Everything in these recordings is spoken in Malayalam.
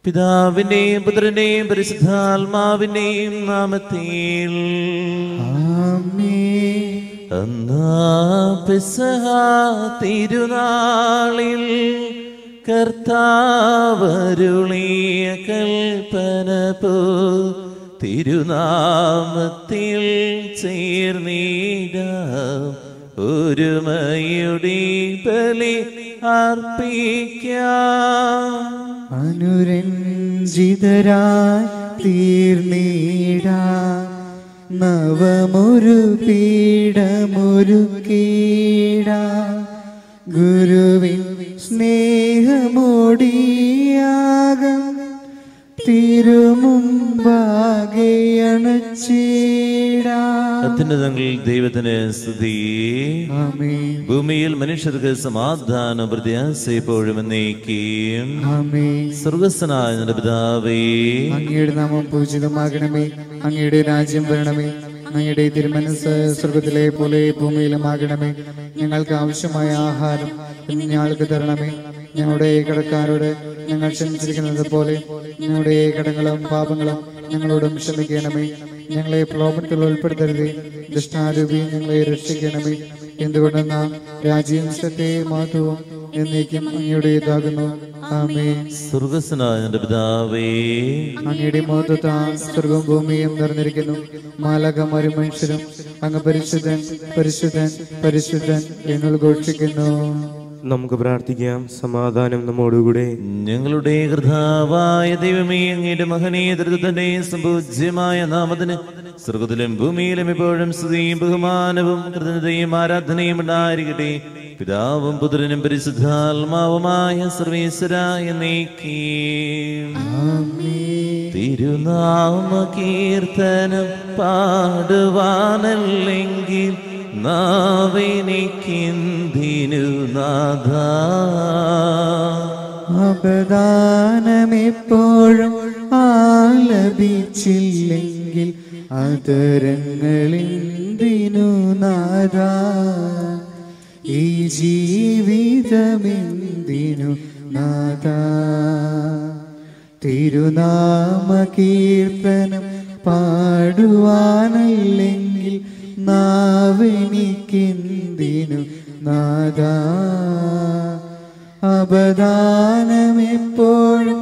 പിതാവിന്റെയും പുത്രന്റെയും പരിശുദ്ധാത്മാവിന്റെയും നാമത്തിൽ ആമേൻ അന്നാ പെസഹ തിരുനാളിൽ കർത്താവരുളിയ കൽപ്പന പോ തിരുനാമത്തിൽ ചേർന്നിടാം ഒരുമയുടെ ബലി അർപ്പിക്കാം അനുരഞ്ജിതരായി തീർന്നീടാ നവമൊരു പീഠമൊരു കീട ഗുരുവിൻ സ്നേഹമോടിയാകം തിരുമുമ്പാകെ അണച്ചീടാ അത്യുന്നതങ്ങളിൽ ദൈവത്തിന് സ്തുതി ആമേൻ ഭൂമിയിൽ മനുഷ്യർക്ക് സമാധാനം പ്രത്യാശയെപ്പോഴും എന്നേക്കും ആമേൻ സ്വർഗസ്ഥനായ നിന്റെ പിതാവേ അങ്ങയുടെ നാമം പൂജിതമാകണമേ അങ്ങയുടെ രാജ്യം വരണമേ അങ്ങയുടെ തിരുമനസ് സ്വർഗത്തിലെ പോലെ ഭൂമിയിലുമാകണമേ ഞങ്ങൾക്ക് ആവശ്യമായ ആഹാരം ഇന്ന് ഞങ്ങൾക്ക് തരണമേ ഞങ്ങളുടെ കടക്കാരോട് ഞങ്ങൾ ക്ഷമിച്ചിരിക്കുന്നത് പോലെ ഞങ്ങളുടെ കടങ്ങളും പാപങ്ങളും ഞങ്ങളോടും ക്ഷമിക്കണമേ ഞങ്ങളെ പ്രലോഭനത്തിൽ ഉൾപ്പെടുത്തരുതേ ദുഷ്ടാരൂപി ഞങ്ങളെ രക്ഷിക്കണമേ എന്തുകൊണ്ടെന്ന രാജ്യവും സത്യവും മാധവും എന്നേക്കും അങ്ങയുടേതാകുന്നു ആമേ സ്വർഗസ്ഥനായ നിന്റെ പിതാവേ അങ്ങയുടെ മോദത്താൽ സ്വർഗവും ഭൂമിയും നിറഞ്ഞിരിക്കുന്നു മാലകമാരും മനുഷ്യരും അങ്ങ് പരിശുദ്ധൻ പരിശുദ്ധൻ പരിശുദ്ധൻ എന്നുള്ള ഘോഷിക്കുന്നു നമുക്ക് പ്രാർത്ഥിക്കാം സമാധാനം നമ്മോടുകൂടെ ഞങ്ങളുടെ കർത്താവായ ദൈവമേ അങ്ങയുടെ മഹനീയ ദൃതന്റെ സംപൂജ്യമായ നാമത്തിന് സ്വർഗത്തിലും ഭൂമിയിലും എപ്പോഴും സ്തുതിയും ബഹുമാനവും കൃതജ്ഞതയും ആരാധനയും ഉണ്ടായിരിക്കട്ടെ പിതാവും പുത്രനും പരിശുദ്ധാത്മാവുമായ സർവേശ്വരായ നീക്കീം തിരുനാമ കീർത്തനം പാടുവാനല്ലെങ്കിൽ നാവിനിക്കിന്തിനു നാഥ അപദാനമെപ്പോഴും ആലപിച്ചില്ലെങ്കിൽ അതരങ്ങളെന്തിനു നാഥ ഈ ജീവിതമെന്തിനു നാഥ തിരുനാമ കീർത്തനം പാടുവാനല്ലെങ്കിൽ നാവെനിക്കെന്തിനു നാഥ അപദാനമെപ്പോഴും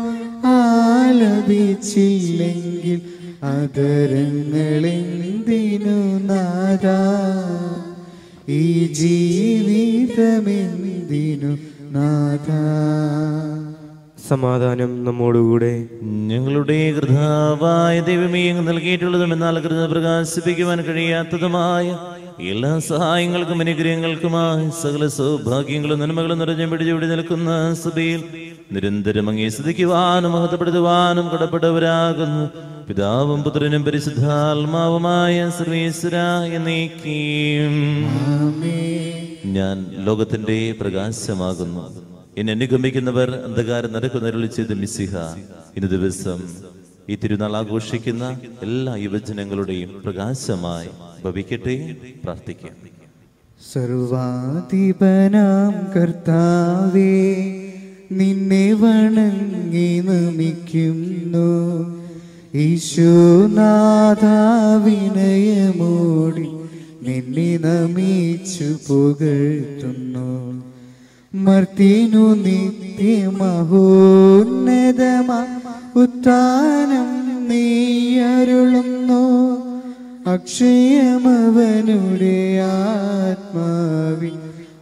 ആലപിച്ചില്ലെങ്കിൽ അതരങ്ങളെന്തിനു നാഥ ഈ ജീവിതമെന്തിനു നാഥ സമാധാനം നമ്മോടുകൂടെ ഞങ്ങളുടെ കൃതാവായ ദൈവമേ അങ്ങ് നൽകിയിട്ടുള്ളതും എന്നാൽ കൃത പ്രകാശിപ്പിക്കുവാൻ കഴിയാത്തതുമായ എല്ലാ സഹായങ്ങൾക്കും അനുഗ്രഹങ്ങൾക്കുമായി സകല സൗഭാഗ്യങ്ങളും നന്മകളും നിറഞ്ഞു പിടിച്ചുപിടി നിൽക്കുന്ന സഭയിൽ നിരന്തരം അങ്ങേ സ്തുതിക്കുവാനും മഹത്വപ്പെടുത്തുവാനും കടപ്പെട്ടവരാകുന്നു പിതാവും പുത്രനും പരിശുദ്ധാത്മാവുമായ സർവേശ്വര എന്നേക്കും ഞാൻ ലോകത്തിന്റെ പ്രകാശമാകുന്നു എന്നെ അനുഗമിക്കുന്നവർ അന്ധകാരം നടക്കുന്നവരുള്ളിൽ ചെയ്ത് മിസിഹ ഇന്ന് ദിവസം ഈ തിരുനാൾ ആഘോഷിക്കുന്ന എല്ലാ യുവജനങ്ങളുടെയും പ്രകാശമായി ഭവിക്കട്ടെ പ്രാർത്ഥിക്കാം സർവാധിപനാം കർത്താവേ നിന്നെ വണങ്ങി നമിക്കുന്നു ഈശോനാഥ വിനയമോടി നിന്നെ നമിച്ചു പുകഴ്ത്തുന്നു മർത്തിനു നിത്യമഹോന്നതമാ ഉത്താനം നീ അരുളുന്നു അക്ഷയമവനുടെ ആത്മാവിൽ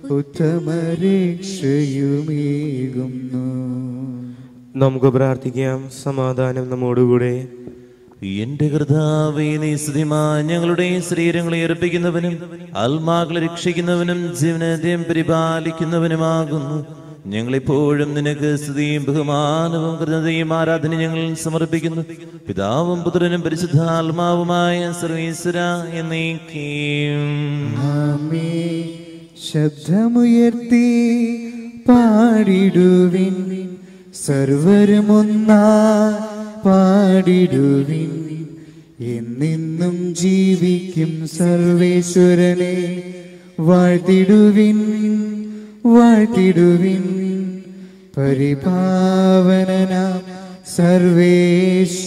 ഉത്തമരക്ഷയുമേകുന്നു നമുക്ക് പ്രാർത്ഥിക്കാം സമാധാനം നമ്മോടുകൂടെ എന്റെ കർത്താവേ നീ സ്തുതിമാ ഞങ്ങളുടെ ശരീരങ്ങളെ അർപ്പിക്കുന്നവനും ആത്മാക്കളെ രക്ഷിക്കുന്നവനും ജീവനത്തെയും പരിപാലിക്കുന്നവനുമാകുന്നു ഞങ്ങളെപ്പോഴും നിനക്ക് സ്തുതിയും ബഹുമാനവും കൃതയും ആരാധന ഞങ്ങൾ സമർപ്പിക്കുന്നു പിതാവും പുത്രനും പരിശുദ്ധാത്മാവുമായ സർവീശ്വര എന്നേക്കും ആമേ ശബ്ദമുയർത്തി പാടിടുവിൻ സർവരുമൊന്നാ പാടിടുവിൻ എന്നെന്നും ജീവിക്കും സർവേശ്വരനെ വാഴ്ത്തിടുവിൻ വാഴ്ത്തിടുവിൻ പരിപാവനനാം സർവേശ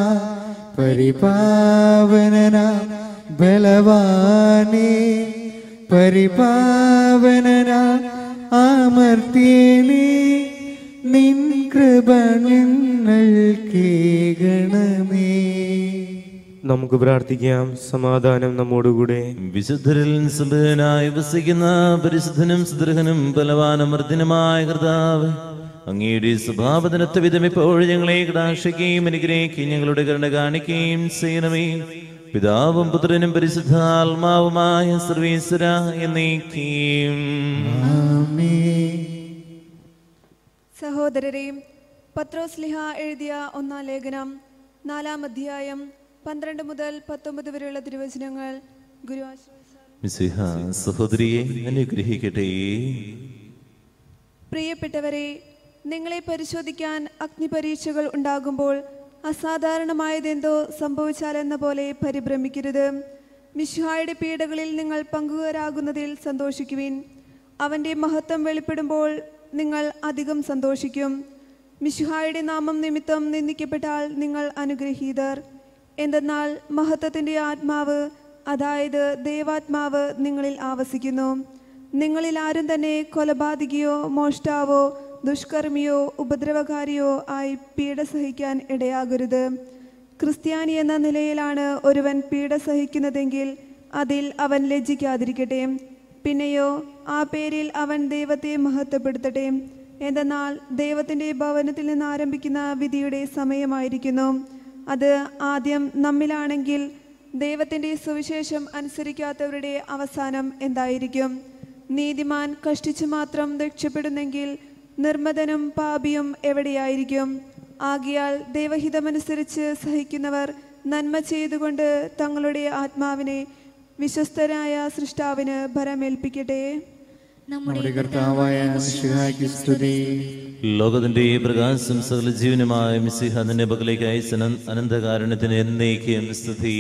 പരിപാവനന ബലവാനേ പരിപാവനന അമർത്യനേ നിൻ കൃപ ഞങ്ങൾക്കേകണമേ നമുക്ക് പ്രാർത്ഥിക്കാം സമാധാനം നമ്മോടുകൂടെ വിശുദ്ധരിൽ സുബനായി വസിക്കുന്ന പരിശുദ്ധനും സുദൃഹനും ബലവാനമർദ്ദനുമായ കർത്താവ് അങ്ങയുടെ സ്വഭാവത്തിനൊത്ത വിധം ഇപ്പോൾ ഞങ്ങളെ കടാക്ഷിക്കുകയും അനുഗ്രഹിക്കുകയും ഞങ്ങളുടെ കരുണ കാണിക്കുകയും ചെയ്യണമേ പിതാവും പുത്രനും പരിശുദ്ധ ആത്മാവുമായ സർവീശ്വര എന്നേക്കും ആമേൻ സഹോദരരെയും പത്രോസ്ലിഹ എഴുതിയ ഒന്നാം ലേഖനം നാലാം അധ്യായം പന്ത്രണ്ട് മുതൽ പത്തൊമ്പത് വരെയുള്ള തിരുവചനങ്ങൾ ഗുരു ആശ്രയിച്ചാൽ മിശിഹ സഹോദരിയെ അനുഗ്രഹിക്കട്ടെ പ്രിയപ്പെട്ടവരെ നിങ്ങളെ പരിശോധിക്കാൻ അഗ്നിപരീക്ഷകൾ ഉണ്ടാകുമ്പോൾ അസാധാരണമായതെന്തോ സംഭവിച്ചാലെന്ന പോലെ പരിഭ്രമിക്കരുത് മിശുഹായുടെ പീഡകളിൽ നിങ്ങൾ പങ്കുകാരാകുന്നതിൽ സന്തോഷിക്കുവിൻ അവൻ്റെ മഹത്വം വെളിപ്പെടുമ്പോൾ നിങ്ങൾ അധികം സന്തോഷിക്കും മിശുഹായുടെ നാമം നിമിത്തം നിന്ദിക്കപ്പെട്ടാൽ നിങ്ങൾ അനുഗ്രഹീതർ എന്തെന്നാൽ മഹത്വത്തിൻ്റെ ആത്മാവ് അതായത് ദൈവാത്മാവ് നിങ്ങളിൽ ആവസിക്കുന്നു നിങ്ങളിൽ ആരും തന്നെ കൊലപാതകിയോ മോഷ്ടാവോ ദുഷ്കർമ്മിയോ ഉപദ്രവകാരിയോ ആയി പീഡ സഹിക്കാൻ ഇടയാകരുത് ക്രിസ്ത്യാനി എന്ന നിലയിലാണ് ഒരുവൻ പീഡ സഹിക്കുന്നതെങ്കിൽ അതിൽ അവൻ ലജ്ജിക്കാതിരിക്കട്ടെ പിന്നെയോ ആ പേരിൽ അവൻ ദൈവത്തെ മഹത്വപ്പെടുത്തട്ടെ എന്തെന്നാൽ ദൈവത്തിൻ്റെ ഭവനത്തിൽ നിന്ന് ആരംഭിക്കുന്ന വിധിയുടെ സമയമായിരിക്കുന്നു അത് ആദ്യം നമ്മിലാണെങ്കിൽ ദൈവത്തിൻ്റെ സുവിശേഷം അനുസരിക്കാത്തവരുടെ അവസാനം എന്തായിരിക്കും നീതിമാൻ കഷ്ടിച്ചു മാത്രം രക്ഷപ്പെടുന്നെങ്കിൽ നിർമ്മതനും പാപിയും എവിടെയായിരിക്കും ആകിയാൽ ദൈവഹിതമനുസരിച്ച് സഹിക്കുന്നവർ നന്മ ചെയ്തുകൊണ്ട് തങ്ങളുടെ ആത്മാവിനെ വിശ്വസ്തനായ സൃഷ്ടാവിന് ഭരമേൽപ്പിക്കട്ടെ നമ്മുടെ കർത്താവായ മിശിഹായ്ക്ക് സ്തുതി ലോകത്തിന്റെ പ്രകാശം സകല ജീവനുമായ മിസിഹ നിന്നെ പകലേക്ക് അയച്ച അനന്തകാരണത്തിന് എന്നേക്കും സ്തുതി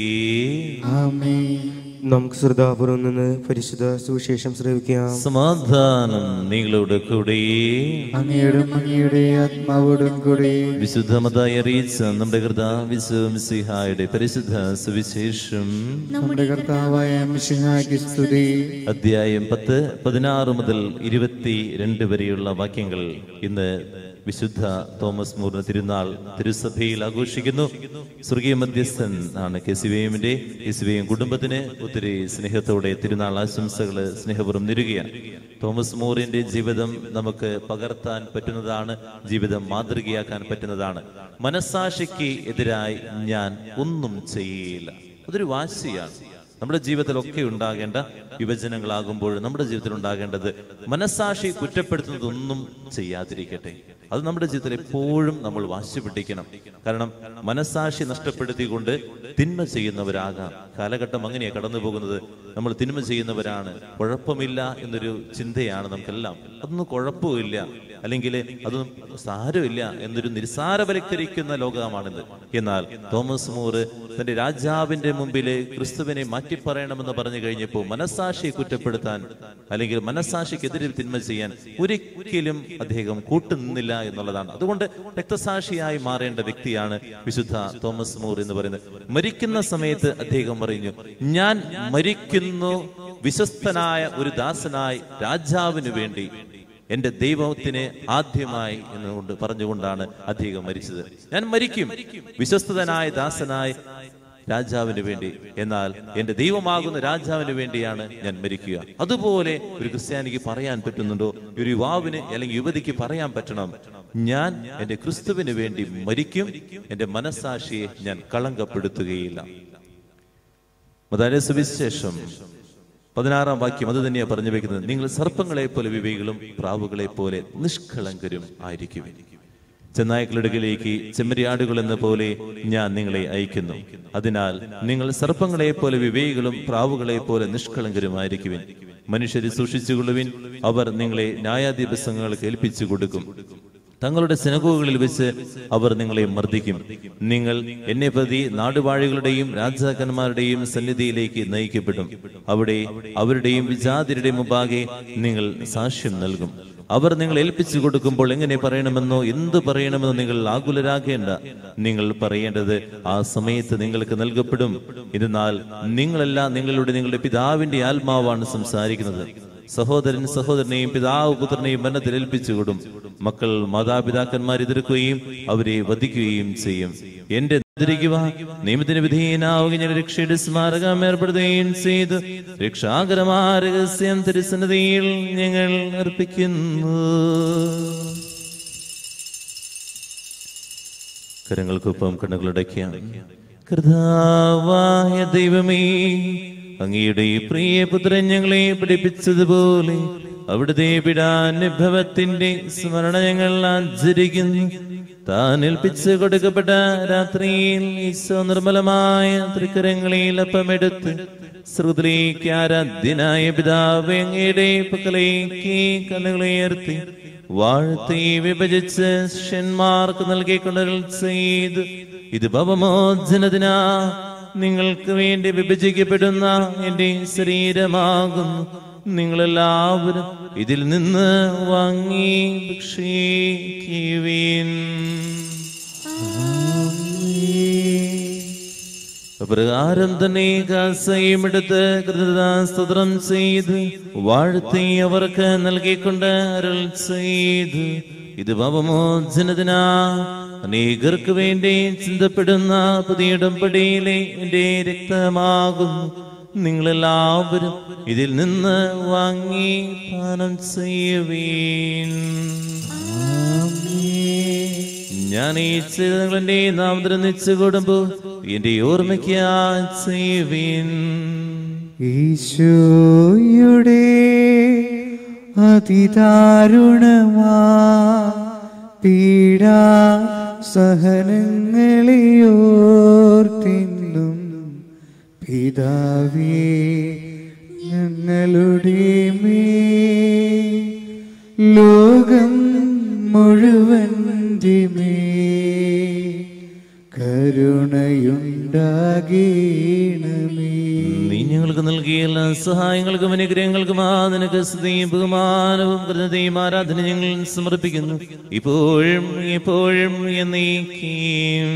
ആമേൻ നമുക്ക് ശ്രദ്ധാപൂർവം നിന്ന് പരിശുദ്ധ സുവിശേഷം ശ്രവിക്കാം സമാധാനം നിങ്ങളുടെ കൂടെ അങ്ങയുടെ അങ്ങയുടെ ആത്മാവോടും കൂടെ വിശുദ്ധമതായി അറിയിച്ച നമ്മുടെ കർത്താവിശ്വസിഹായുടെ പരിശുദ്ധ സുവിശേഷം നമ്മുടെ കർത്താവായ മിശിഹായ്ക്ക് സ്തുതി അധ്യായം പത്ത് പതിനാറ് മുതൽ ഇരുപത്തി രണ്ട് വരെയുള്ള വാക്യങ്ങൾ ഇന്ന് വിശുദ്ധ തോമസ് മൂർന്ന തിരുനാൾ തിരുസഭയിൽ ആഘോഷിക്കുന്നു സ്വർഗീയ മധ്യസ്ഥൻ ആണ് കെ സി വിഎമ്മിന്റെ കെ സി വിഎം കുടുംബത്തിന് ഒത്തിരി സ്നേഹത്തോടെ തിരുനാൾ ആശംസകള് സ്നേഹപൂർവ്വം നിരുകയാണ് തോമസ് മൂറിന്റെ ജീവിതം നമുക്ക് പകർത്താൻ പറ്റുന്നതാണ് ജീവിതം മാതൃകയാക്കാൻ പറ്റുന്നതാണ് മനസാക്ഷിക്ക് എതിരായി ഞാൻ ഒന്നും ചെയ്യില്ല അതൊരു വാശിയാണ് നമ്മുടെ ജീവിതത്തിലൊക്കെ ഉണ്ടാകേണ്ട വിഭജനങ്ങളാകുമ്പോൾ നമ്മുടെ ജീവിതത്തിൽ ഉണ്ടാകേണ്ടത് മനസാക്ഷി കുറ്റപ്പെടുത്തുന്നതൊന്നും ചെയ്യാതിരിക്കട്ടെ അത് നമ്മുടെ ജീവിതത്തിൽ എപ്പോഴും നമ്മൾ വാശി പിടിക്കണം കാരണം മനസാക്ഷി നഷ്ടപ്പെടുത്തിക്കൊണ്ട് തിന്മ ചെയ്യുന്നവരാകാം കാലഘട്ടം അങ്ങനെയാണ് കടന്നു പോകുന്നത് നമ്മൾ തിന്മ ചെയ്യുന്നവരാണ് കുഴപ്പമില്ല എന്നൊരു ചിന്തയാണ് നമുക്കെല്ലാം അതൊന്നും കുഴപ്പമില്ല അല്ലെങ്കിൽ അതൊന്നും സാരമില്ല എന്നൊരു നിസ്സാരവൽക്കരിക്കുന്ന ലോകമാണിത് എന്നാൽ തോമസ് മൂറ് തന്റെ രാജാവിന്റെ മുമ്പിൽ ക്രിസ്തുവിനെ മാറ്റിപ്പറയണമെന്ന് പറഞ്ഞു കഴിഞ്ഞപ്പോൾ മനസാക്ഷിയെ കുറ്റപ്പെടുത്താൻ അല്ലെങ്കിൽ മനസാക്ഷിക്കെതിരെ തിന്മ ചെയ്യാൻ ഒരിക്കലും അദ്ദേഹം കൂട്ടുനിന്നില്ല എന്നുള്ളതാണ് അതുകൊണ്ട് രക്തസാക്ഷിയായി മാറേണ്ട വ്യക്തിയാണ് വിശുദ്ധ തോമസ് മൂർ എന്ന് പറയുന്നത് മരിക്കുന്ന സമയത്ത് അദ്ദേഹം പറഞ്ഞു ഞാൻ മരിക്കുന്നു വിശ്വസ്തനായ ഒരു ദാസനായി രാജാവിന് വേണ്ടി എന്റെ ദൈവത്തിന് ആദ്യമായി എന്നുകൊണ്ട് പറഞ്ഞുകൊണ്ടാണ് അദ്ദേഹം മരിച്ചത് ഞാൻ മരിക്കും വിശ്വസ്തനായ ദാസനായി രാജാവിന് വേണ്ടി എന്നാൽ എന്റെ ദൈവമാകുന്ന രാജാവിന് വേണ്ടിയാണ് ഞാൻ മരിക്കുക അതുപോലെ ഒരു ക്രിസ്ത്യാനിക്ക് പറയാൻ പറ്റുന്നുണ്ടോ ഒരു യുവാവിന് അല്ലെങ്കിൽ യുവതിക്ക് പറയാൻ പറ്റണം ഞാൻ എന്റെ ക്രിസ്തുവിന് വേണ്ടി മരിക്കും എന്റെ മനസാക്ഷിയെ ഞാൻ കളങ്കപ്പെടുത്തുകയില്ല മതായ സുവിശേഷം പതിനാറാം വാക്യം അത് തന്നെയാണ് പറഞ്ഞു വെക്കുന്നത് നിങ്ങൾ സർപ്പങ്ങളെ പോലെ വിവേകളും പ്രാവുകളെ പോലെ നിഷ്കളങ്കരും ആയിരിക്കും ചെന്നായ്ക്കളുടെ അടുക്കലേക്ക് ചെമ്മരിയാടുകൾ എന്ന പോലെ ഞാൻ നിങ്ങളെ അയക്കുന്നു അതിനാൽ നിങ്ങൾ സർപ്പങ്ങളെ പോലെ വിവേകികളും പ്രാവുകളെ പോലെ നിഷ്കളങ്കരുമായിരിക്കുവിൻ മനുഷ്യരെ സൂക്ഷിച്ചുകൊള്ളുവിൻ അവർ നിങ്ങളെ ന്യായാധിപസങ്ങൾക്ക് ഏൽപ്പിച്ചു കൊടുക്കും തങ്ങളുടെ സിനഗോഗുകളിൽ വെച്ച് അവർ നിങ്ങളെ മർദ്ദിക്കും നിങ്ങൾ എന്നെ പ്രതി നാടുവാഴികളുടെയും രാജാക്കന്മാരുടെയും സന്നിധിയിലേക്ക് നയിക്കപ്പെടും അവിടെ അവരുടെയും വിജാതിരുടെ മുമ്പാകെ നിങ്ങൾ സാക്ഷ്യം നൽകും അവർ നിങ്ങൾ ഏൽപ്പിച്ചു കൊടുക്കുമ്പോൾ എങ്ങനെ പറയണമെന്നോ എന്ത് പറയണമെന്നോ നിങ്ങൾ ആകുലരാകേണ്ട നിങ്ങൾ പറയേണ്ടത് ആ സമയത്ത് നിങ്ങൾക്ക് നൽകപ്പെടും എന്നാൽ നിങ്ങളല്ല നിങ്ങളുടെ നിങ്ങളുടെ പിതാവിന്റെ ആത്മാവാണ് സംസാരിക്കുന്നത് സഹോദരൻ സഹോദരനെയും പിതാവ് പുത്രനെയും മരണത്തിൽ ഏൽപ്പിച്ചുകൊടും മക്കൾ മാതാപിതാക്കന്മാർ എതിർക്കുകയും അവരെ വധിക്കുകയും ചെയ്യും എന്റെ തിരികുക നിയമത്തിന് വിധേയനാവുകയും ഞാൻ രക്ഷയുടെ സ്മാരകം ഏർപ്പെടുത്തുകയും ചെയ്ത് രക്ഷാകരമായ രഹസ്യം തിരുസന്നതിയിൽ ഞങ്ങൾ അർപ്പിക്കുന്നു കരങ്ങൾക്കൊപ്പം കണ്ണുകളടയ്ക്കാം കർത്താവായ ദൈവമേ അങ്ങയുടെ ഈ പ്രിയ പുത്രൻ ഞങ്ങളെ പഠിപ്പിച്ചതുപോലെ അവിടുത്തെ പിടാനുഭവത്തിന്റെ സ്മരണ ഞങ്ങൾ ആചരിക്കുന്നു താൻ ഏൽപ്പിച്ചു കൊടുക്കപ്പെട്ട രാത്രിയിൽ ഈശോ നിർമ്മലമായ തൃക്കരങ്ങളിൽ അപ്പമെടുത്ത് ശ്രുതിലേക്ക് ആരാധ്യനായ പിതാവ് അങ്ങയുടെ പക്കലേക്ക് കണ്ണുകളുയർത്തി വാഴ്ത്തി വിഭജിച്ച് ശിഷ്യന്മാർക്ക് നൽകിക്കൊണ്ടൽ ചെയ്ത് ഇത് ഭവമോചനത്തിനാ നിങ്ങൾക്ക് വേണ്ടി വിഭജിക്കപ്പെടുന്ന എന്റെ ശരീരമാകുന്നു നിങ്ങളെല്ലാവരും ഇതിൽ നിന്ന് വാങ്ങി ഭക്ഷിക്കുവീൻ പ്രകാരം തന്നെ കാസയും എടുത്ത് കൃതദാസ്തോത്രം ചെയ്ത് വാഴ്ത്തി അവർക്ക് നൽകിക്കൊണ്ട് അരുൾ ചെയ്ത് ഇത് പാപമോചനത്തിനാ അനേകർക്ക് വേണ്ടി ചിന്തപ്പെടുന്ന പുതിയ ഉടമ്പടിയിലെ എന്റെ രക്തമാകുന്നു നിങ്ങളെല്ലാവരും ഇതിൽ നിന്ന് വാങ്ങി പാനം ചെയ്യുവീൻ ഞാൻ ഈ ചെയ്തങ്ങളുടെ നാമത്തിൽ നിച്ചു കൊടുമ്പോ എന്റെ ഓർമ്മയ്ക്ക് ചെയ്യുവീൻ ഈശോയുടെ അതിദാരുണമാ പീഡാ സഹനങ്ങളെയോർത്തിന്നും പിതാവേ ഞങ്ങളുടെ മേ ലോകം മുഴുവൻ്റെ മേ കരുണയുണ്ടാകേണമേ നീ ഞങ്ങൾക്ക് നൽകിയ എല്ലാ സഹായങ്ങൾക്കും അനുഗ്രഹങ്ങൾക്കും ആ നിനക്ക് സ്തുതിയും ബഹുമാനവും കൃതയും ആരാധന ഞങ്ങൾ സമർപ്പിക്കുന്നു ഇപ്പോഴും എപ്പോഴും എന്നേക്കും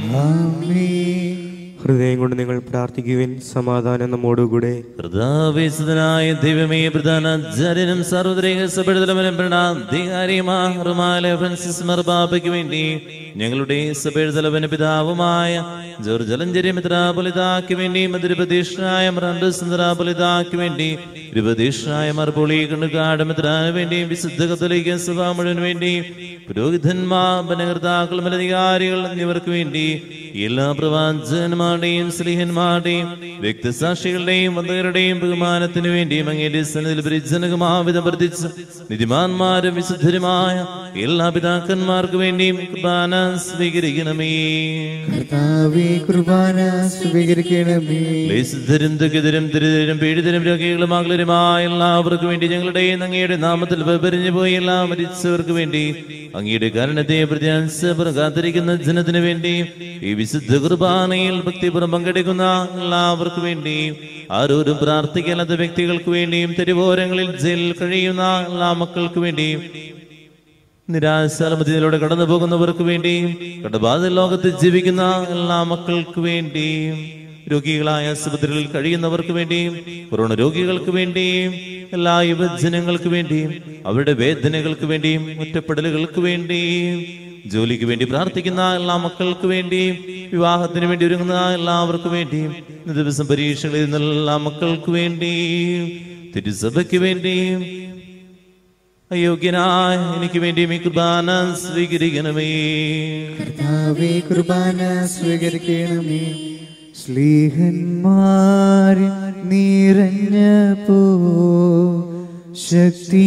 ആമേൻ ഹൃദയം കൊണ്ട് നിങ്ങൾ പ്രാർത്ഥിക്കുവിൻ സമാധാനം നമ്മോടുകൂടെ കർത്താവേശുതനായ ദൈവമേ പ്രധാനാചാര്യനും സാർവത്രിക സഭയുടെ ഭരണാധികാരിയുമായ ഫ്രാൻസിസ് മർബാബയ്ക്ക് വേണ്ടി ഞങ്ങളുടെ സഭയുടെ തലവന പിതാവുമായ ജോർജ് അലഞ്ചേരി മിത്രാപൊലിതാക്ക് വേണ്ടി മധുരപ്രതീക്ഷനായ മറാൻഡുസുന്ദരാപൊലിതാക്ക് വേണ്ടി ഇരുപതീക്ഷനായ മർപൊളി കണ്ണുകാട് മിത്രാന് വേണ്ടി വിശുദ്ധ കത്തോലിക്ക സഭ മുഴുവൻ വേണ്ടി പുരോഹിതന്മാർ ഭരണകർത്താക്കൾ മേലധികാരികൾ എന്നിവർക്ക് വേണ്ടി എല്ലാ പ്രവാചകന്മാരുടെയും സ്ത്രീഹന്മാരുടെയും വ്യക്തിസാക്ഷികളുടെയും വന്ധകരുടെയും ബഹുമാനത്തിനു വേണ്ടിയും അങ്ങയുടെ സന്നിധിയിൽ പരിജനകമാവിധം വർദ്ധിച്ച് നിധിമാന്മാരും വിശുദ്ധരുമായ എല്ലാ പിതാക്കന്മാർക്ക് വേണ്ടിയും കുർബാന സ്വീകരിക്കണമേ കർത്താവേ കുർബാന സ്വീകരിക്കണമേ ക്ലേശിതരും ദുഃഖിതരും ദരിദ്രരും പീഡിതരും രോഗികളും അകലരുമായ എല്ലാവർക്കും വേണ്ടി ഞങ്ങളുടെ അങ്ങയുടെ നാമത്തിൽ വിപരിഞ്ഞു പോയി എല്ലാ മരിച്ചവർക്ക് വേണ്ടി അങ്ങയുടെ കാരണത്തെ പ്രത്യാശപുറം കാത്തിരിക്കുന്ന ജനത്തിനു വേണ്ടി ഈ വിശുദ്ധ കുർബാനയിൽ ഭക്തിപുറം പങ്കെടുക്കുന്ന എല്ലാവർക്കും വേണ്ടി ആരോരും പ്രാർത്ഥിക്കാത്ത വ്യക്തികൾക്ക് വേണ്ടിയും തെരുവോരങ്ങളിൽ ജയിലിൽ കഴിയുന്ന എല്ലാ മക്കൾക്ക് വേണ്ടിയും നിരാശാലമതിയിലൂടെ കടന്നു പോകുന്നവർക്ക് വേണ്ടിയും കടബാധ ലോകത്ത് ജീവിക്കുന്ന എല്ലാ മക്കൾക്ക് വേണ്ടിയും രോഗികളായ ആശുപത്രികളിൽ കഴിയുന്നവർക്ക് വേണ്ടിയും കൊറോണ രോഗികൾക്ക് വേണ്ടിയും എല്ലാ യുവജനങ്ങൾക്ക് വേണ്ടിയും അവരുടെ വേദനകൾക്ക് വേണ്ടിയും ഒറ്റപ്പെടലുകൾക്ക് വേണ്ടിയും ജോലിക്ക് വേണ്ടി പ്രാർത്ഥിക്കുന്ന എല്ലാ മക്കൾക്ക് വേണ്ടിയും വിവാഹത്തിന് വേണ്ടി ഒരുങ്ങുന്ന എല്ലാവർക്കും വേണ്ടിയും ഇന്ന് ദിവസം പരീക്ഷകളിൽ നിന്നുള്ള എല്ലാ മക്കൾക്ക് വേണ്ടിയും തിരുസഭയ്ക്ക് വേണ്ടിയും അയോഗ്യനായ എനിക്ക് വേണ്ടി ഈ കുർബാന സ്വീകരിക്കണമേ കർത്താവേ കുർബാന സ്വീകരിക്കണമേ സ്ലീഹന്മാരിൽ നിറഞ്ഞപ്പോ ശക്തി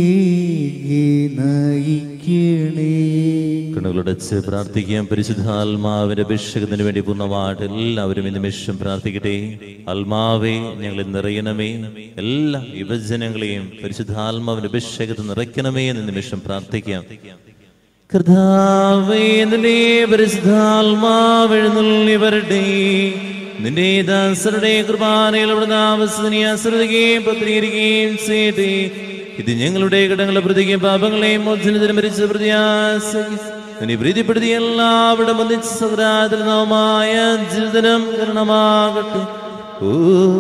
നയിക്കണേ കണ്ണുകളടച്ച് പ്രാർത്ഥിക്കാം പരിശുദ്ധാത്മാവിന്റെ അഭിഷേകത്തിന് വേണ്ടി പൂർണ്ണമായിട്ട് എല്ലാവരും ഈ നിമിഷം പ്രാർത്ഥിക്കട്ടെ ആത്മാവേ ഞങ്ങളെ നിറയണമേ എല്ലാ യുവജനങ്ങളെയും പരിശുദ്ധാത്മാവിന്റെ അഭിഷേകത്തിൽ നിറയ്ക്കണമേ എന്ന് നിമിഷം പ്രാർത്ഥിക്കാം കർത്താവേ നിന്റെ പരിശുദ്ധാത്മാവെഴുന്നള്ളി വരട്ടെ നിന്റെ ദാസരുടെ കുർബാനയിൽ അവിടുന്ന് ആവശ്യത്തിനെ ആശ്രദിക്കുകയും പത്രീകരിക്കുകയും ചെയ്യട്ടെ ഇത് ഞങ്ങളുടെ കടങ്ങളെ പ്രതിയും പാപങ്ങളെയും മോചനത്തിന് മരിച്ച പ്രതിയാസ ഇനി പ്രീതിപ്പെടുത്തി എല്ലാവരുടെ ഒന്നിച്ച് സൗരാതരനവുമായ ജീവിതനം കരണമാകട്ടെ ഓ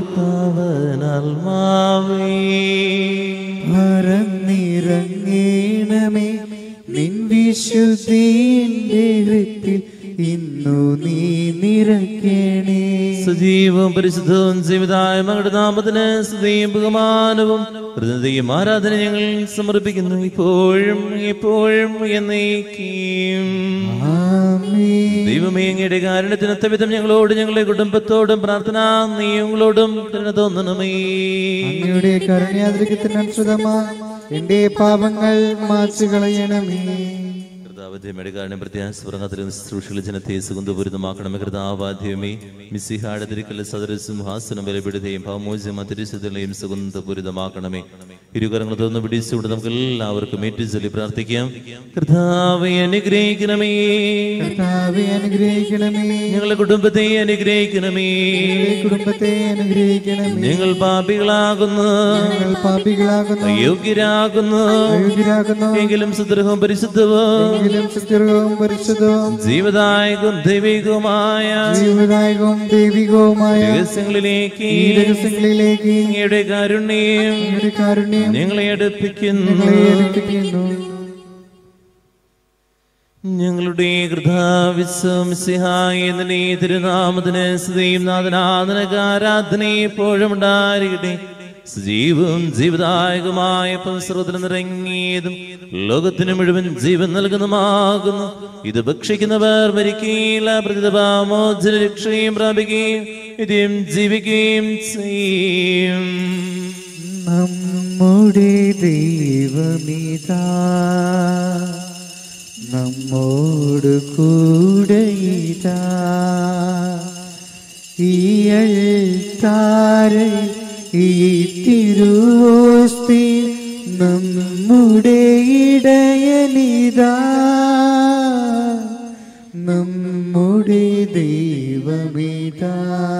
പാവനാത്മാവേ പറന്നിറങ്ങണമേ നിൻ വിശുദ്ധിന്റെ ഹൃത്തിൽ ഇന്നു നീ നിറയ്ക്കണേ സജീവവും പരിശുദ്ധവും ജീവിതായ മകളുടെ നാമത്തിന് സ്തുതിയും ബഹുമാനവും ഹൃദയം ആരാധന ഞങ്ങൾ സമർപ്പിക്കുന്നു ഇപ്പോഴും എപ്പോഴും എന്നേക്കും ആമേൻ ദൈവമേ അങ്ങയുടെ കാരണത്തിനൊത്ത വിധം ഞങ്ങളോട് ഞങ്ങളുടെ കുടുംബത്തോടും പ്രാർത്ഥന നീയങ്ങളോടും കരുണ തോന്നണമേ അങ്ങയുടെ കരുണയാതിരിക്കത്തിനനുസൃതമാ എന്റെ പാപങ്ങൾ മാച്ചു കളയണമേ കർത്താവധ്യമയുടെ കാരണം പ്രത്യാശപ്രങ്ങത്തിലും ശുശ്രൂഷകളെ ജനത്തെ സുഗന്ധപൂരിതമാക്കണമേ കർത്താവാദ്യമേ മിസ്സിഹാടെ തിരുക്കല്ല സദര സിംഹാസനം ബലപ്പെടുകയും ഭാമോചമ തിരുശതകളെയും സുഗന്ധപൂരിതമാക്കണമേ ഇരുകരങ്ങൾ തുറന്ന് പിടിച്ചുകൊണ്ട് നമുക്ക് എല്ലാവർക്കും ഏറ്റുചൊല്ലി പ്രാർത്ഥിക്കാം കർത്താവെ അനുഗ്രഹിക്കണമേ കർത്താവെ അനുഗ്രഹിക്കണമേ ഞങ്ങളുടെ കുടുംബത്തെ അനുഗ്രഹിക്കണമേ ഞങ്ങളുടെ കുടുംബത്തെ അനുഗ്രഹിക്കണമേ ഞങ്ങൾ പാപികളാകുന്നു ഞങ്ങൾ പാപികളാകുന്നു അയോഗ്യരാകുന്നു അയോഗ്യരാകുന്നു എങ്കിലും സുദൃഹവും പരിശുദ്ധവും എങ്കിലും സുസ്ഥിരവും പരിശുദ്ധവും ജീവദായകവും ദൈവികവുമായ ജീവദായകവും ദൈവികവുമായ രഹസ്യങ്ങളിലേക്ക് ഈ രഹസ്യങ്ങളിലേക്ക് അങ്ങയുടെ കാരുണ്യം അങ്ങയുടെ കാരുണ്യം ഞങ്ങളെ അടുപ്പിക്കുന്നു ഞങ്ങളെ ഏൽപ്പിക്കുന്നു ഞങ്ങളുടെ കൃതാവിശ്വംസിഹായ എന്നീ തിരുനാമത്തിന് സ്തുതിയും നാഥനാഥനക ആരാധന എപ്പോഴും ഉണ്ടായിരിക്കട്ടെ സജീവവും ജീവദായകമായ പുസ്തകത്തിൽ നിറങ്ങിയതും ലോകത്തിന് മുഴുവൻ ജീവൻ നൽകുന്നതുമാകുന്നു ഇത് ഭക്ഷിക്കുന്നവർ മരിക്കുകയില്ല പ്രതിതപാമോചന രക്ഷയും പ്രാപിക്കുകയും ഇതും ജീവിക്കുകയും ചെയ്യും നമ്മുടെ ദൈവമിതാ നമ്മോട് കൂടെയിതാ ഈയൾത്താരെ ഈ തിരുവോസ്തി നമ്മുടെ ഇടയനിതാ നമ്മുടെ ദൈവമിതാ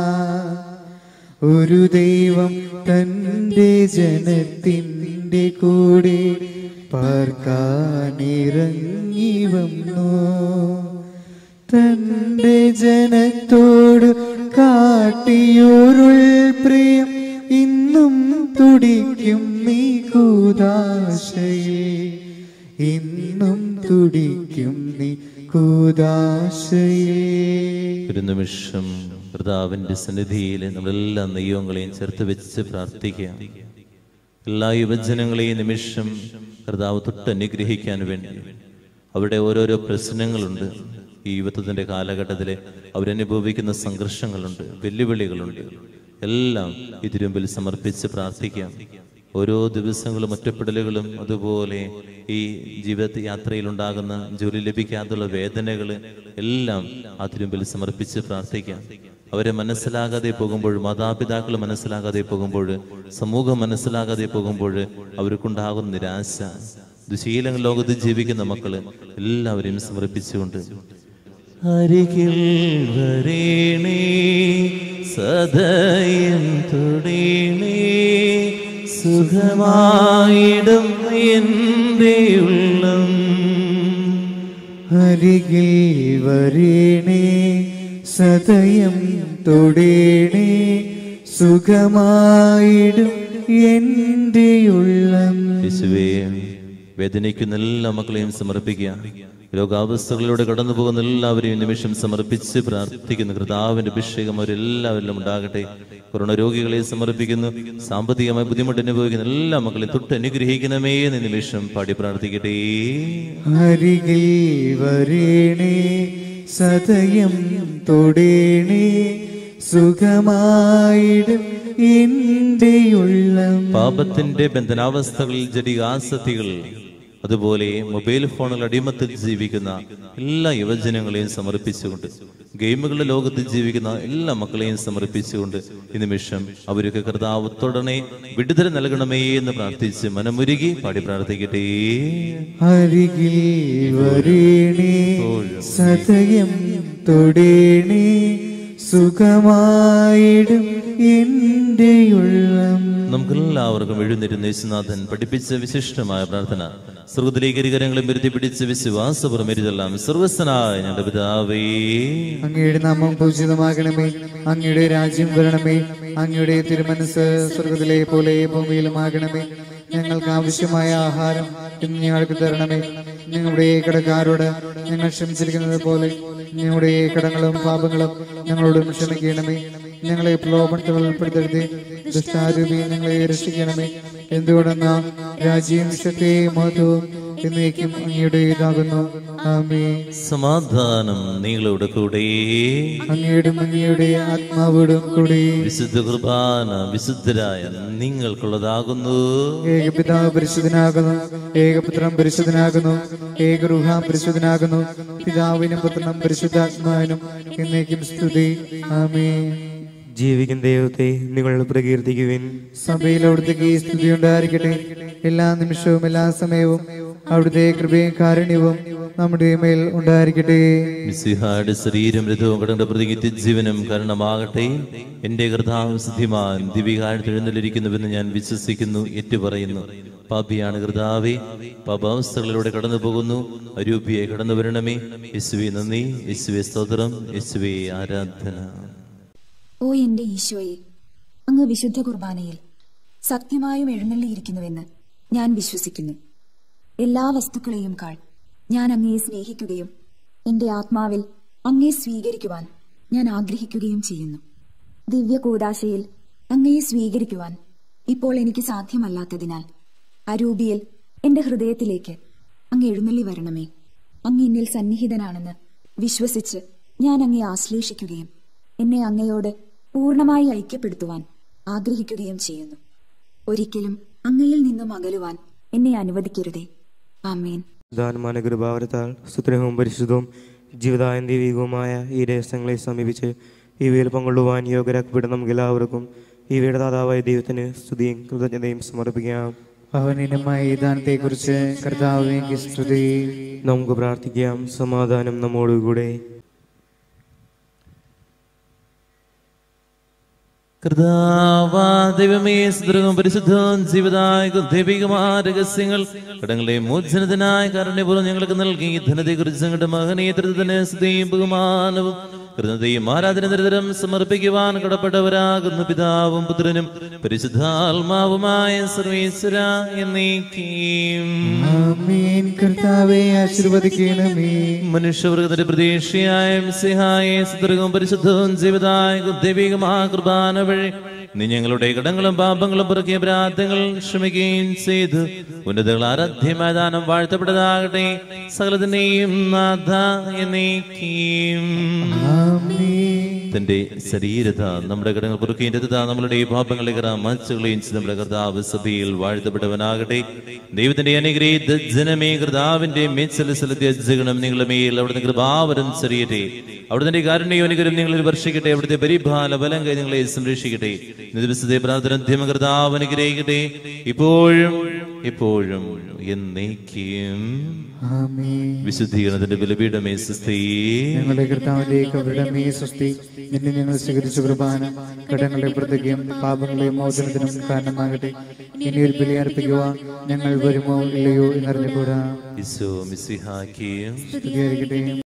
ഒരു ദൈവം തന്റെ ജനത്തിൻ്റെ കൂടെ പാർക്കാനിറങ്ങി വന്നു തന്റെ ജനത്തോട് കാട്ടിയൊരുൾ പ്രിയം ഇന്നും തുടിക്കും നീ കൂതാശയെ ഇന്നും തുടിക്കും നീ കൂതാശയെ ഒരു നിമിഷം കർത്താവിന്റെ സന്നിധിയിൽ നമ്മളെല്ലാ നെയ്യങ്ങളെയും ചേർത്ത് വെച്ച് പ്രാർത്ഥിക്കുക എല്ലാ യുവജനങ്ങളെയും നിമിഷം കർത്താവ് തൊട്ട് അനുഗ്രഹിക്കാൻ വേണ്ടി അവിടെ ഓരോരോ പ്രശ്നങ്ങളുണ്ട് ഈ യുവത്വത്തിന്റെ കാലഘട്ടത്തിലെ അവരനുഭവിക്കുന്ന സംഘർഷങ്ങളുണ്ട് വെല്ലുവിളികളുണ്ട് എല്ലാം ഈ തിരുമ്പിൽ സമർപ്പിച്ച് പ്രാർത്ഥിക്കാം ഓരോ ദിവസങ്ങളും ഒറ്റപ്പെടലുകളും അതുപോലെ ഈ ജീവിത യാത്രയിൽ ഉണ്ടാകുന്ന ജോലി ലഭിക്കാത്തുള്ള വേദനകൾ എല്ലാം ആ തിരുമ്പിൽ സമർപ്പിച്ച് പ്രാർത്ഥിക്കാം അവരെ മനസ്സിലാകാതെ പോകുമ്പോൾ മാതാപിതാക്കൾ മനസ്സിലാകാതെ പോകുമ്പോൾ സമൂഹം മനസ്സിലാകാതെ പോകുമ്പോൾ അവർക്കുണ്ടാകുന്ന നിരാശ ദുശീലങ്ങൾ ലോകത്ത് ജീവിക്കുന്ന മക്കള് എല്ലാവരെയും സമർപ്പിച്ചുകൊണ്ട് അരികിൽ വരേണേ സദയം തൊടേണേ സുഖമായിടും എൻ്റെ ഉള്ളം അരികിൽ വരേണേ സദയം തൊടേണേ സുഖമായിടും എൻ്റെ ഉള്ളം യേശുവേ വേദനിക്കുന്ന എല്ലാ മക്കളെയും സമർപ്പിക്കുക രോഗാവസ്ഥകളിലൂടെ കടന്നു പോകുന്ന എല്ലാവരെയും നിമിഷം സമർപ്പിച്ച് പ്രാർത്ഥിക്കുന്നു കർത്താവിന്റെ അഭിഷേകം അവരെല്ലാവരിലും ഉണ്ടാകട്ടെ കൊറോണ രോഗികളെ സമർപ്പിക്കുന്നു സാമ്പത്തികമായി ബുദ്ധിമുട്ട് അനുഭവിക്കുന്ന എല്ലാ മക്കളെയും തൊട്ട് അനുഗ്രഹിക്കണമേ എന്ന് നിമിഷം പാടി പ്രാർത്ഥിക്കട്ടെ അരികിൽ വരേണേ സദയം തൊടേണേ സുഖമായിടും എൻ്റെ ഉള്ളം പാപത്തിന്റെ ബന്ധനാവസ്ഥകളിൽ ജടികാസക്തികൾ അതുപോലെ മൊബൈൽ ഫോണുകൾ അടിമത്തിൽ ജീവിക്കുന്ന എല്ലാ യുവജനങ്ങളെയും സമർപ്പിച്ചുകൊണ്ട് ഗെയിമുകളുടെ ലോകത്തിൽ ജീവിക്കുന്ന എല്ലാ മക്കളെയും സമർപ്പിച്ചുകൊണ്ട് ഈ നിമിഷം അവർക്ക് കർത്താവത്തോടനെ വിടുതൽ നൽകണമേ എന്ന് പ്രാർത്ഥിച്ച് മനമുരുകി പാടി പ്രാർത്ഥിക്കട്ടെ അരികിൽ വരേണേ സദയം തൊടേണേ സുഖമായിടും എൻ്റെ ഉള്ളം നമുക്കെല്ലാവർക്കും എഴുന്നേരുന്ന യേശുനാഥൻ പഠിപ്പിച്ച വിശിഷ്ടമായ പ്രാർത്ഥന സ്രോതിലേക്ക് ഇരുകരങ്ങളും വരുത്തി പിടിച്ച് വിശ്വാസപുറം എരുതെല്ലാം സർവസ്വനായ ഞങ്ങളുടെ പിതാവേ അങ്ങയുടെ നാമം പൂജിതമാകണമേ അങ്ങയുടെ രാജ്യം വരണമേ അങ്ങയുടെ തിരുമനസ് സ്വർഗത്തിലെ പോലെ ഭൂമിയിലുമാകണമേ ഞങ്ങൾക്ക് ആവശ്യമായ ആഹാരം ഇന്ന് ഞങ്ങൾക്ക് തരണമേ ഞങ്ങളുടെ കടക്കാരോട് ഞങ്ങൾ ക്ഷമിച്ചിരിക്കുന്നത് പോലെ ഞങ്ങളുടെ കടങ്ങളും പാപങ്ങളും ഞങ്ങളോടും ക്ഷമിക്കണമേ ഞങ്ങളെ പ്രലോഭനത്തിൽ ഉൾപ്പെടുത്തരുതേ ദുഷ്ടാരൂപി ഞങ്ങളെ രക്ഷിക്കണമേ എന്തുകൊണ്ടെന്ന രാജ്യവും ശക്തിയും മഹത്വവും എന്നേക്കും അങ്ങയുടേതാകുന്നു ആമേ സമാധാനം നിങ്ങളുടെ കൂടെ അങ്ങയുടെ അങ്ങയുടെ ആത്മാവോടും കൂടി വിശുദ്ധ കുർബാന വിശുദ്ധരായ നിങ്ങൾക്കുള്ളതാകുന്നു ഏകപിതാവ് പരിശുദ്ധനാകുന്നു ഏകപുത്രം പരിശുദ്ധനാകുന്നു ഏകറുഹാം പരിശുദ്ധനാകുന്നു പിതാവിനും പുത്രനും പരിശുദ്ധാത്മാവിനും എന്നേക്കും സ്തുതി ആമേ ജീവിക്കുന്ന ദൈവത്തെ നിങ്ങൾ പ്രകീർത്തിക്കുവിൻ സഭയിൽ അവിടുത്തെ സ്തുതി ഉണ്ടായിരിക്കട്ടെ എല്ലാ നിമിഷവും എല്ലാ സമയവും അവിടുത്തെ കൃപയും കാരുണ്യവും നമ്മുടെ മേൽ ഉണ്ടായിരിക്കട്ടെ മിസിഹായുടെ ശരീരം രഥവും കടങ്ങളുടെ പ്രതികിറ്റ് ജീവനും കാരണമാകട്ടെ എന്റെ കർത്താവ് സിദ്ധിമാൻ ദിവികാഴ്ച എഴുന്നള്ളിരിക്കുന്നുവെന്ന് ഞാൻ വിശ്വസിക്കുന്നു ഏറ്റുപറയുന്നു പാപിയാണ് കർത്താവെ പാപാവസ്ഥകളിലൂടെ കടന്നു പോകുന്നു അരൂപിയെ കടന്നു വരണമേ യേശുവെ നന്ദി യേശുവെ സ്തോത്രം യേശുവെ ആരാധന ഓ എന്റെ ഈശോയെ അങ്ങ് വിശുദ്ധ കുർബാനയിൽ സത്യമായും എഴുന്നള്ളിയിരിക്കുന്നുവെന്ന് ഞാൻ വിശ്വസിക്കുന്നു എല്ലാ വസ്തുക്കളെയും കാൾ ഞാൻ അങ്ങയെ സ്നേഹിക്കുകയും എന്റെ ആത്മാവിൽ അങ്ങയെ സ്വീകരിക്കുവാൻ ഞാൻ ആഗ്രഹിക്കുകയും ചെയ്യുന്നു ദിവ്യ കൂദാശയിൽ അങ്ങയെ സ്വീകരിക്കുവാൻ ഇപ്പോൾ എനിക്ക് സാധ്യമല്ലാത്തതിനാൽ അരൂപിയിൽ എന്റെ ഹൃദയത്തിലേക്ക് അങ്ങ് എഴുന്നള്ളി വരണമേ അങ്ങ് എന്നിൽ സന്നിഹിതനാണെന്ന് വിശ്വസിച്ച് ഞാൻ അങ്ങയെ ആശ്ലേഷിക്കുകയും എന്നെ അങ്ങയോട് പൂർണ്ണമായി ഐക്യപ്പെടുത്തുവാൻ ആഗ്രഹിക്കുകയും ചെയ്യുന്നു ഒരിക്കലും അങ്ങയിൽ നിന്നും അകലുവാൻ എന്നെ അനുവദിക്കരുതേ ആമേൻ ദാനമാന കൃപാവരത്താൽ സുത്രഹവും പരിശുദ്ധവും ജീവിതായും ദൈവികവുമായ ഈ രഹസ്യങ്ങളെ സമീപിച്ച് ഇവയിൽ പങ്കൊള്ളുവാൻ യോഗ്യരാക്കപ്പെടുന്ന നമുക്ക് എല്ലാവർക്കും ഇവയുടെ ദാതാവായ ദൈവത്തിന് സ്തുതിയും കൃതജ്ഞതയും സമർപ്പിക്കാം ഭവനീനമായ ദാനത്തെ കുറിച്ച് കർത്താവിനെ സ്തുതി നമുക്ക് പ്രാർത്ഥിക്കാം സമാധാനം നമ്മോടുകൂടെ കർത്താവാ ദൈവമേ സുദൃഢവും പരിശുദ്ധവും ജീവിതായ ദൈവികമായ രഹസ്യങ്ങൾ കടങ്ങളെ മോചനത്തിനായ കാരുണ്യപൂർവ്വം ഞങ്ങൾക്ക് നൽകി ധനത്തെക്കുറിച്ച് ഞങ്ങളുടെ മഹനീയത്തിന് സ്തുതിയും ബഹുമാനവും കൃതയും ആരാധന നിരന്തരം സമർപ്പിക്കുവാൻ കടപ്പെട്ടവരാകുന്നു പിതാവും പുത്രനും പരിശുദ്ധാത്മാവുമായ സർവീശ്വര എന്നേക്കും ആമേൻ കർത്താവെ ആശീർവദിക്കണമേ മനുഷ്യവർഗത്തിന്റെ പ്രതീക്ഷയായ സിഹായ സുദൃഢവും പരിശുദ്ധവും ജീവിതായ ദൈവികമായ കുർബാന വഴി നീ ഞങ്ങളുടെ കടങ്ങളും പാപങ്ങളും പുറക്കിയ പ്രാർത്ഥങ്ങൾ ക്ഷമിക്കുകയും ചെയ്തു ഉന്നതകൾ ആരാധ്യമായ ദാനം വാഴ്ത്തപ്പെട്ടതാകട്ടെ സകലത്തിന്റെയും നാഥ എന്നേക്കും ആമേൻ തന്റെ ശരീരത നമ്മുടെ കടങ്ങൾ പുറക്കുകയും രഥത നമ്മളുടെ പാപങ്ങളെ മാച്ചുകളെയും ചെയ്ത് നമ്മുടെ കർത്താവ് സഭയിൽ വാഴ്ത്തപ്പെട്ടവനാകട്ടെ ദൈവത്തിന്റെ അനുഗ്രഹീത ജനമേ കർത്താവിന്റെ മേച്ചലസലത്തെ ജഗണം നിങ്ങളുടെ മേൽ അവിടുത്തെ കൃപാവരം ചെറിയട്ടെ അവിടുത്തെ കാരുണ്യം അനുഗ്രഹം നിങ്ങളിൽ വർഷിക്കട്ടെ അവിടുത്തെ പരിഭാല ബലം കൈ നിങ്ങളെ സംരക്ഷിക്കട്ടെ ഇന്ന് ദിവസത്തെ പ്രാർത്ഥന അന്ത്യമ കർത്താവ് അനുഗ്രഹിക്കട്ടെ ഇപ്പോഴും ഇപ്പോഴും എന്നേക്കും ആമേൻ വിശുദ്ധീകരണത്തിന്റെ ബലപീഠമേ സുസ്ഥീ ഞങ്ങളുടെ കർത്താവിന്റെ കവരുടെ സ്വസ്തി നിന്നെ ഞങ്ങൾ സ്വീകരിച്ച കുർബാന കടങ്ങളുടെ പ്രതിജ്ഞയും പാപങ്ങളെയും മോചനത്തിനും കാരണമാകട്ടെ ഇനി ഒരു ബലി അർപ്പിക്കുവാൻ ഞങ്ങൾ വരുമോ ഇല്ലയോ എന്നറിഞ്ഞുകൂടാ ഈശോ മിസിഹാക്കിയും സ്തുതിയായിരിക്കട്ടെ